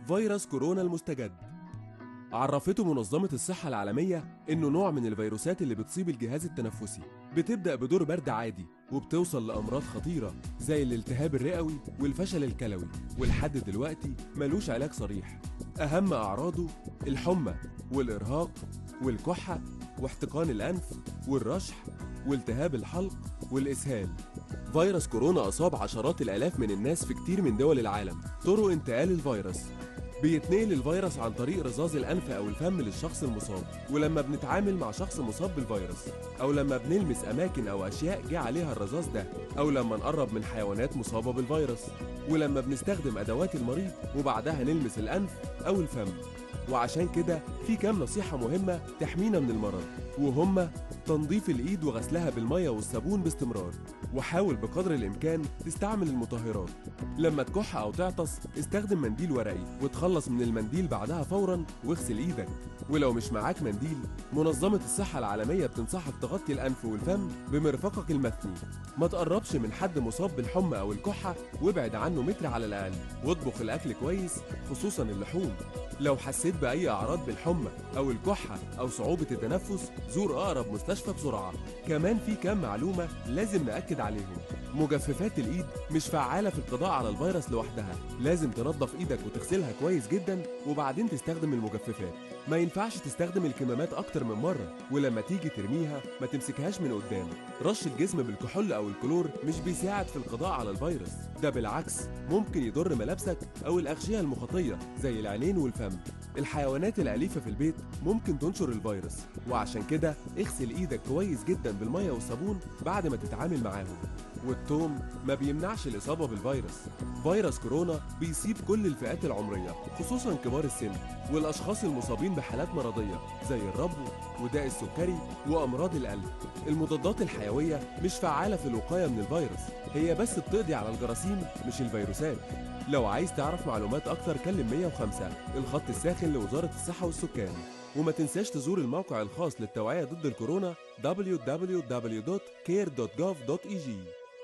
فيروس كورونا المستجد عرفته منظمة الصحة العالمية إنه نوع من الفيروسات اللي بتصيب الجهاز التنفسي بتبدأ بدور برد عادي وبتوصل لأمراض خطيرة زي الالتهاب الرئوي والفشل الكلوي ولحد دلوقتي ملوش علاج صريح أهم أعراضه الحمى والإرهاق والكحة واحتقان الأنف والرشح والتهاب الحلق والإسهال فيروس كورونا أصاب عشرات الآلاف من الناس في كتير من دول العالم طرق انتقال الفيروس بيتنقل الفيروس عن طريق رذاذ الأنف أو الفم للشخص المصاب ولما بنتعامل مع شخص مصاب بالفيروس أو لما بنلمس أماكن أو أشياء جه عليها الرذاذ ده أو لما نقرب من حيوانات مصابة بالفيروس ولما بنستخدم أدوات المريض وبعدها نلمس الأنف أو الفم وعشان كده في كام نصيحة مهمة تحمينا من المرض وهما تنظيف الإيد وغسلها بالمية والصابون باستمرار وحاول بقدر الإمكان تستعمل المطهرات لما تكح أو تعطس استخدم منديل ورقي وتخلص من المنديل بعدها فورا واغسل إيدك ولو مش معاك منديل منظمة الصحة العالمية بتنصحك تغطي الأنف والفم بمرفقك المثني ما تقربش من حد مصاب بالحمى أو الكحة وابعد عنه متر على الأقل واطبخ الأكل كويس خصوصا اللحوم لو حسيت بأي أعراض بالحمى أو الكحة أو صعوبة التنفس زور أقرب مستشفى بسرعة كمان في كام معلومة لازم نأكد عليهم مجففات الإيد مش فعالة في القضاء على الفيروس لوحدها لازم تنظف إيدك وتغسلها كويس جدا وبعدين تستخدم المجففات ما ينفعش تستخدم الكمامات أكتر من مرة ولما تيجي ترميها ما تمسكهاش من قدام رش الجسم بالكحول أو الكلور مش بيساعد في القضاء على الفيروس ده بالعكس ممكن يضر ملابسك أو الأغشية المخاطية زي العينين والفم الحيوانات الأليفة في البيت ممكن تنشر الفيروس وعشان كده اغسل ايدك كويس جدا بالمية والصابون بعد ما تتعامل معاهم والثوم ما بيمنعش الإصابة بالفيروس فيروس كورونا بيصيب كل الفئات العمرية خصوصا كبار السن والأشخاص المصابين بحالات مرضية زي الربو وداء السكري وأمراض القلب المضادات الحيوية مش فعالة في الوقاية من الفيروس هي بس بتقضي على الجراثيم مش الفيروسات لو عايز تعرف معلومات أكتر كلم 105 الخط الساخن لوزارة الصحة والسكان وما تنساش تزور الموقع الخاص للتوعية ضد الكورونا www.care.gov.eg